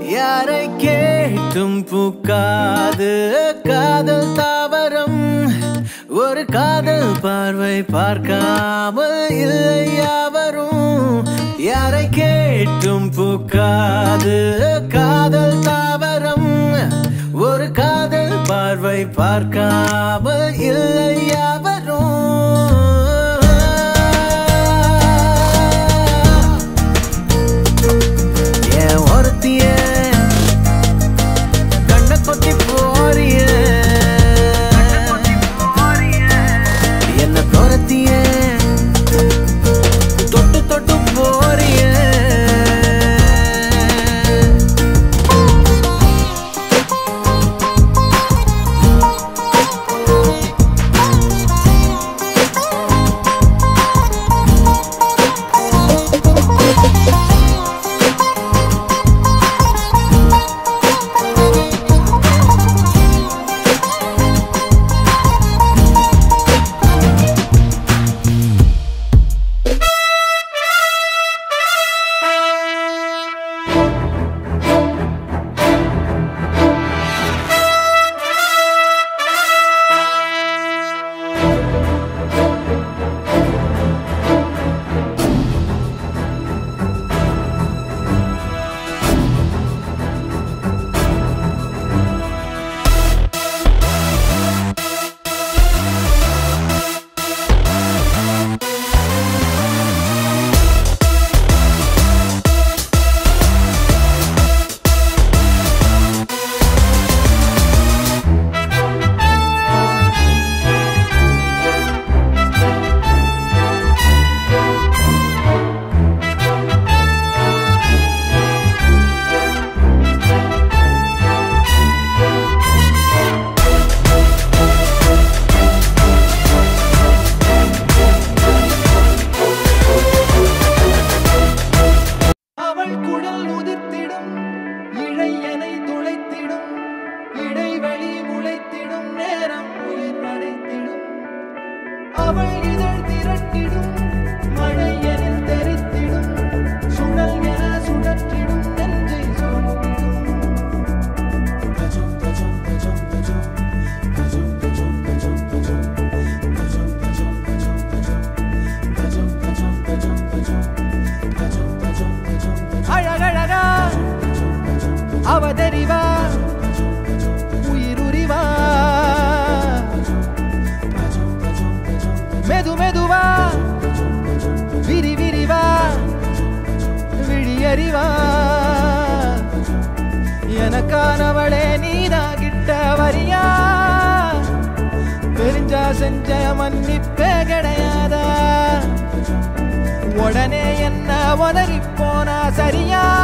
யாரை கேட்டும் பூக்காது காதல் தாவரம் ஒரு காதல் பார்வை பார்க்காமல் இல்லை யாவரும் யாரை கேட்டும் பூக்காது காதல் தாவரம் ஒரு காதல் பார்வை பார்க்காமல் இல்லை யாவரும் ஏன் ஒருத்திய கண்ண கொத்தி போறிய என்ன துரத்திய தொட்டு தொட்டு போறிய அவள் குடல் உதிர்த்திடும் இழையனை துளைத்திடும் இடைவெளி முளைத்திடும் நேரம் உயிர் அடைத்திடும் அவள் இதழ் திரட்டிடும் மழை என தெரித்திடும் சுழல் என சுழற்றிடும் நெஞ்சை சோர்த்திடும் அழகழகா அவதறிவா உயிருரிவா மெது மெதுவா விரி விரிவா விழியறிவா எனக்கானவளே நீதா கிட்ட வரியா தெரிஞ்சா செஞ்ச மன்னிப்பே கிடையாதா உடனே என்ன உதறி போனா சரியா